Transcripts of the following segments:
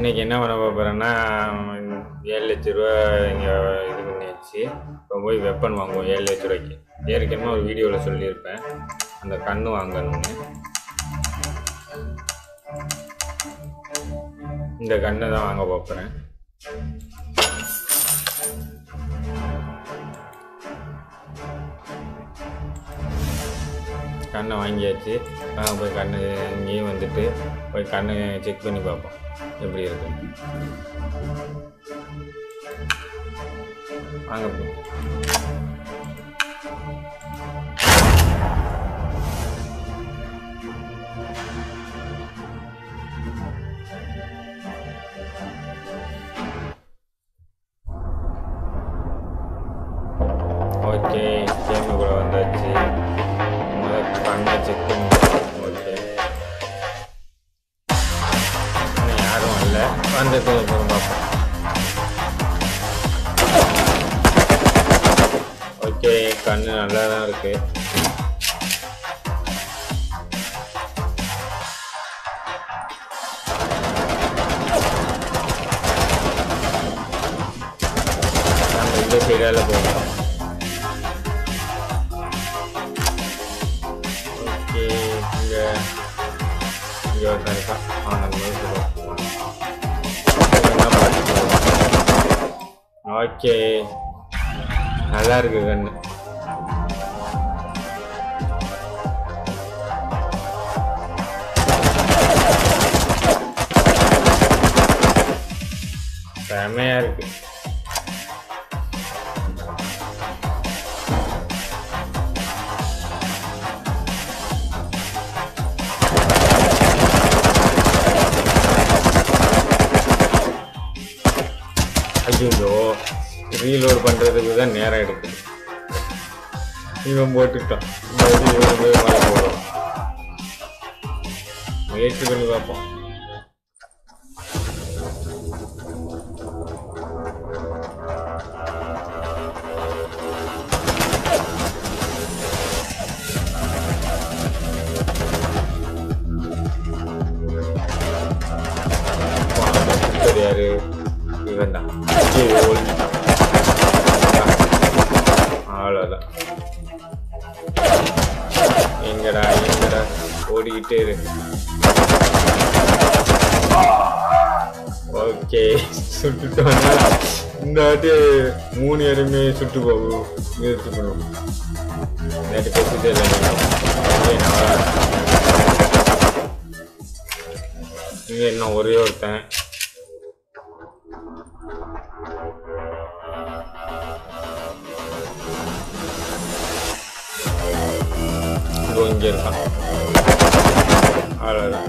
இன்னைக்கு என்ன பண்ண போகிறேன்னா ஏழு லட்ச ரூபா இங்கே இது பண்ணியாச்சு இப்போ போய் வெப்பன் வாங்குவோம் ஏழு லட்ச ரூபாய்க்கு ஏற்கனவே ஒரு வீடியோவில் சொல்லியிருப்பேன் அந்த கன்று வாங்கணும்னு இந்த கண்ணை தான் வாங்க போகிறேன் கண்ணை வாங்கியாச்சு வாங்க போய் கண்ணு இங்கேயும் வந்துட்டு போய் கண்ணை செக் பண்ணி பார்ப்போம் எப்படி இருக்கு வாங்க போய் ஓகே கேமுக்குள்ள வந்தாச்சு முதல் கண்ணை செக் பண்ணி ஓகே இன்னும் யாரும் இல்லை வந்ததுக்கு அப்புறம் பார்ப்போம் ஓகே கண்ணு நல்லா தான் இருக்கு நம்ம இந்த சைடால போகணும் ஓகே இங்க இங்க ஒருத்தன் இருக்கான் அவனை நோக்கி ஓகே நல்லா இருக்கு கண்ணு செமையா இருக்கு ஐயோ ரீலோட் பண்றதுக்கு தான் நேரம் எடுக்குது இவன் போட்டுட்டான் இந்த இது இவன் போய் மேலே போடுவான் முயற்சி பண்ணி பார்ப்போம் சரி, யாரு இவன் தான் ஒழிஞ்சிட்டான் அவ்வளோதான் எங்கடா எங்கடா ஓடிக்கிட்டே இரு ஓகே சுட்டுட்டோம்னா இந்த வாட்டி மூணு இடமே சுட்டு போகும் முயற்சி பண்ணுவோம் நேற்று பேசிட்டே இல்லை இங்கே நான் இங்கே இன்னும் ஒரே ஒருத்தன் இதோ இங்கே இருக்கான் அவ்வளோதான்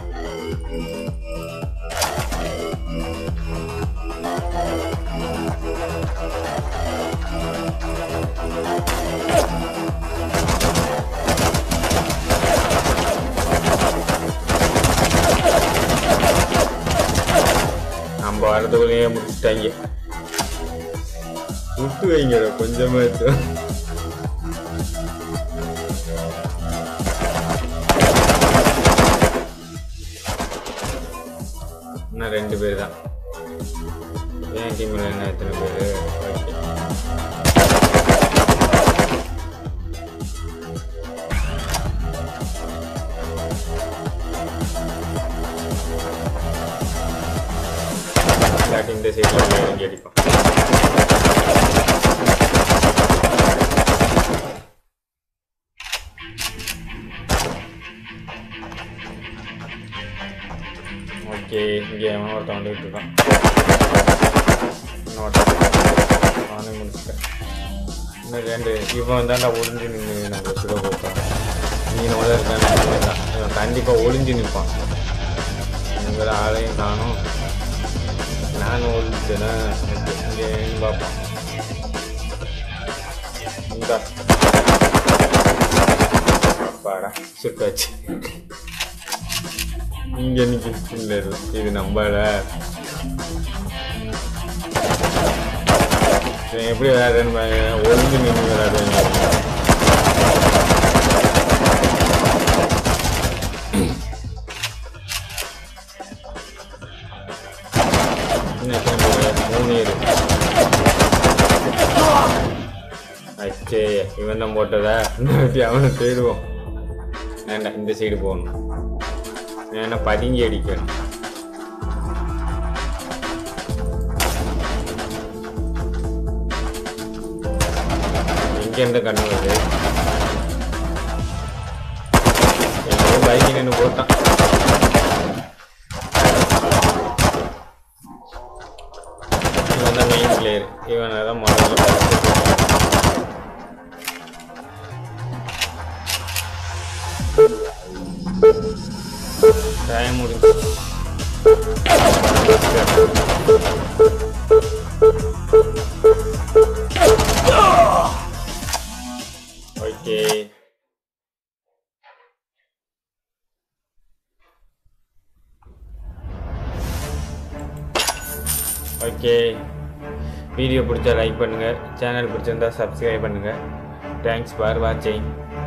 நம்ம வரதுக்குள்ளேயே முடிச்சிட்டாங்க விட்டு வைங்கடா கொஞ்சமா எடுத்து இன்னும் ரெண்டு பேர் தான் என் டீமில் என்ன எத்தனை பேர் ஓகே இல்லாட்டி இந்த சைடில் இறங்கி அடிப்பான் ஓகே இங்கே அவன் ஒருத்தன் வந்துகிட்டு இருக்கான் இன்னொருத்தன் நானே முடிச்சிட்டேன் இன்னும் ரெண்டு இவன் தாண்டா ஒளிஞ்சு நின்று நம்ம சுட போட்டான் நீ நோட இருக்கான் இவன் கண்டிப்பாக ஒளிஞ்சு நிற்பான் உங்களை ஆளையும் காணும் நானும் ஒழிச்சேன்னா இங்கே பார்ப்பான் இந்தா பாடா சுட்டாச்சு இங்க நிக்க இல்ல இல்ல இது நம்பல இவன் எப்படி விளையாடுறேன்னு பாருங்க. ஒளிஞ்சு நின்று விளையாடுவாங்க இன்னும் எத்தனை பேர் மூணு பேர் அச்சே இவன் தான் போட்டதா இன்னொருத்தி அவனை தேடுவோம் வேண்டாம் இந்த சைடு போகணும் ஏன்னா பதுங்கி அடிக்கணும் எங்க இருந்து கண்ணு வருது எங்கேயோ பைக் நின்று போட்டான் இவன் தான் மெயின் பிளேயர் இவனை தான் முதல்ல பார்த்து டைம் முடிஞ்சு ஓகே ஓகே வீடியோ பிடிச்சா லைக் பண்ணுங்கள் சேனல் பிடிச்சிருந்தா சப்ஸ்கிரைப் பண்ணுங்கள் தேங்க்ஸ் ஃபார் வாட்சிங்